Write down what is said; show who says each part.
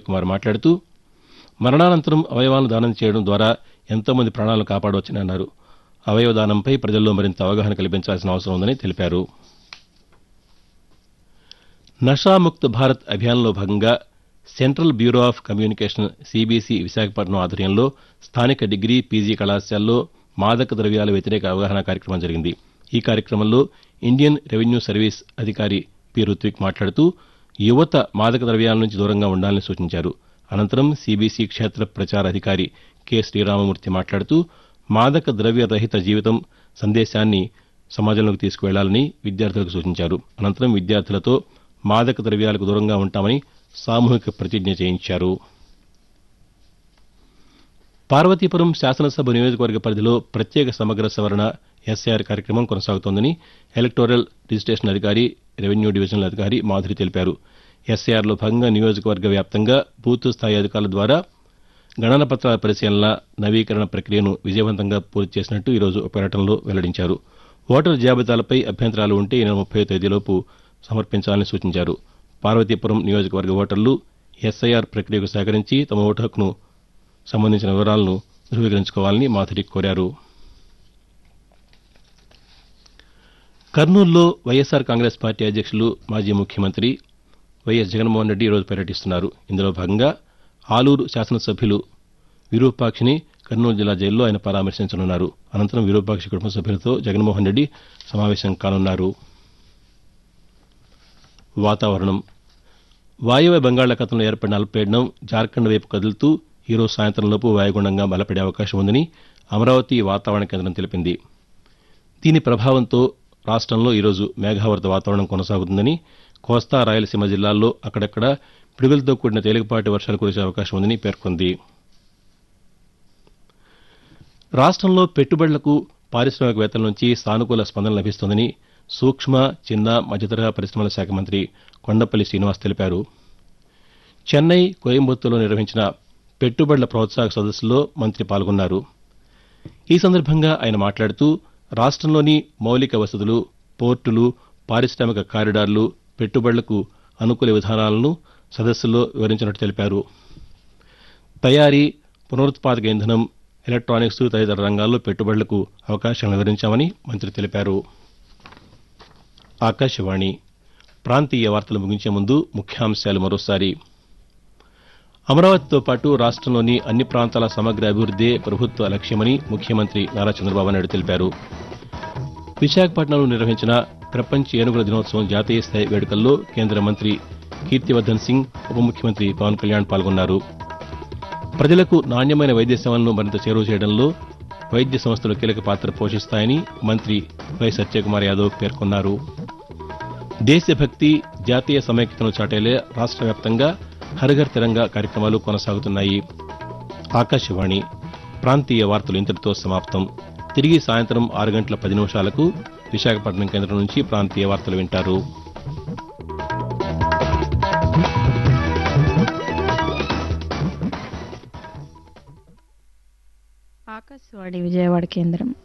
Speaker 1: వినోద్ కుమార్ మాట్లాడుతూ మరణానంతరం అవయవాలను దానం చేయడం ద్వారా ఎంతోమంది ప్రాణాలను కాపాడవచ్చని అన్నారు అవయవ దానంపై ప్రజల్లో మరింత అవగాహన కల్పించాల్సిన అవసరం ఉందని తెలిపారు నషాముక్త భారత్ అభియాన్లో భాగంగా central bureau of communication CBC Visakhapatnam ఆధ్వర్యంలో స్థానిక డిగ్రీ పీజీ కళాశాలలో మాదక ద్రవ్యాల వ్యతిరేక అవగాహన కార్యక్రమం జరిగింది ఈ కార్యక్రమంలో ఇండియన్ రెవెన్యూ సర్వీస్ అధికారి పి రుత్విక్ మాట్లాడుతూ యువత మాదక ద్రవ్యాల నుంచి దూరంగా ఉండాలని సూచించారు అనంతరం సీబీసీ క్షేత్ర ప్రచార అధికారి కె శ్రీరామమూర్తి మాట్లాడుతూ మాదక ద్రవ్య రహిత జీవితం సందేశాన్ని సమాజంలోకి తీసుకువెళ్లాలని విద్యార్థులకు సూచించారు అనంతరం విద్యార్థులతో మాదక ద్రవ్యాలకు దూరంగా ఉంటామని సామూహిక ప్రతిజ్ఞ చేయించారు పార్వతీపురం శాసనసభ నియోజకవర్గ పరిధిలో ప్రత్యేక సమగ్ర సవరణ ఎస్ఐఆర్ కార్యక్రమం కొనసాగుతోందని ఎలక్టోరల్ రిజిస్టేషన్ అధికారి రెవెన్యూ డివిజనల్ అధికారి మాధురి తెలిపారు ఎస్ఐఆర్లో భాగంగా నియోజకవర్గ వ్యాప్తంగా బూత్ స్థాయి అధికారుల ద్వారా గణన పత్రాల పరిశీలన నవీకరణ ప్రక్రియను విజయవంతంగా పూర్తి చేసినట్టు ఈరోజు ఒక ప్రకటనలో వెల్లడించారు ఓటరు జాబితాలపై అభ్యంతరాలు ఉంటే ఈ నెల ముప్పై తేదీలోపు సమర్పించాలని సూచించారు పార్వతీపురం నియోజకవర్గ ఓటర్లు ఎస్ఐఆర్ ప్రక్రియకు సహకరించి తమ ఓటు హక్కును సంబంధించిన వివరాలను ధృవీకరించుకోవాలని మాధురి కోరారు కర్నూలులో వైఎస్సార్ కాంగ్రెస్ పార్టీ అధ్యక్షులు మాజీ ముఖ్యమంత్రి వైఎస్ జగన్మోహన్ రెడ్డి ఈరోజు పర్యటిస్తున్నారు ఇందులో భాగంగా ఆలూరు శాసనసభ్యులు విరూపాక్షిని కర్నూలు జిల్లా జైల్లో ఆయన పరామర్శించనున్నారు అనంతరం విరూపాక్షి కుటుంబ సభ్యులతో జగన్మోహన్ రెడ్డి సమావేశం కానున్నారు వాతావరణం వాయువ్య బంగాళాఖాతంలో ఏర్పడిన అల్పపీడనం జార్ఖండ్ వైపు కదులుతూ ఈరోజు సాయంత్రంలోపు వాయుగుండంగా బలపడే అవకాశం ఉందని అమరావతి వాతావరణ కేంద్రం తెలిపింది దీని ప్రభావంతో రాష్టంలో ఈరోజు మేఘావృత వాతావరణం కొనసాగుతుందని కోస్తా రాయలసీమ జిల్లాల్లో అక్కడక్కడ పిడుగులతో కూడిన తేలికపాటి వర్షాలు కురిసే అవకాశం ఉందని పేర్కొంది రాష్టంలో పెట్టుబడులకు పారిశ్రామికవేత్తల నుంచి సానుకూల స్పందన లభిస్తోందని సూక్ష్మ చిన్న మధ్యతరహా పరిశ్రమల శాఖ మంత్రి కొండపల్లి శ్రీనివాస్ తెలిపారు చెన్నై కోయంబత్తూరులో నిర్వహించిన పెట్టుబడుల ప్రోత్సాహక సదస్సులో మంత్రి పాల్గొన్నారు ఈ సందర్భంగా ఆయన మాట్లాడుతూ రాష్టంలోని మౌలిక వసతులు పోర్టులు పారిశ్రామిక కారిడార్లు పెట్టుబడులకు అనుకూల విధానాలను సదస్సులో వివరించినట్టు తెలిపారు తయారీ పునరుత్పాదక ఇంధనం ఎలక్ట్రానిక్స్ తదితర రంగాల్లో పెట్టుబడులకు అవకాశాలను వివరించామని మంత్రి తెలిపారు ఆకాశవాణి ప్రాంతీయ వార్తలు ముగించే ముందు ముఖ్యాంశాలు మరోసారి అమరావతితో పాటు రాష్టంలోని అన్ని ప్రాంతాల సమగ్ర అభివృద్దే ప్రభుత్వ లక్ష్యమని ముఖ్యమంత్రి నారా చంద్రబాబు నాయుడు తెలిపారు విశాఖపట్నంలో నిర్వహించిన ప్రపంచ ఏనుగుల దినోత్సవం జాతీయ స్థాయి వేడుకల్లో కేంద్ర మంత్రి కీర్తివర్ధన్ సింగ్ ఉప ముఖ్యమంత్రి పవన్ కళ్యాణ్ పాల్గొన్నారు ప్రజలకు నాణ్యమైన వైద్య సేవలను మరింత చేరువ చేయడంలో వైద్య సంస్థలు కీలక పాత్ర పోషిస్తాయని మంత్రి వై సత్యకుమార్ యాదవ్ పేర్కొన్నారు దేశభక్తి జాతీయ సమైక్యతను చాటేలే రాష్ట్ర వ్యాప్తంగా హరిఘర్ తిరంగా కార్యక్రమాలు కొనసాగుతున్నాయి ఆకాశవాణి ప్రాంతీయ వార్తలు ఇంతటితో సమాప్తం తిరిగి సాయంత్రం ఆరు గంటల పది నిమిషాలకు విశాఖపట్నం కేంద్రం నుంచి ప్రాంతీయ వార్తలు వింటారు
Speaker 2: ఆకాశవాణి విజయవాడ కేంద్రం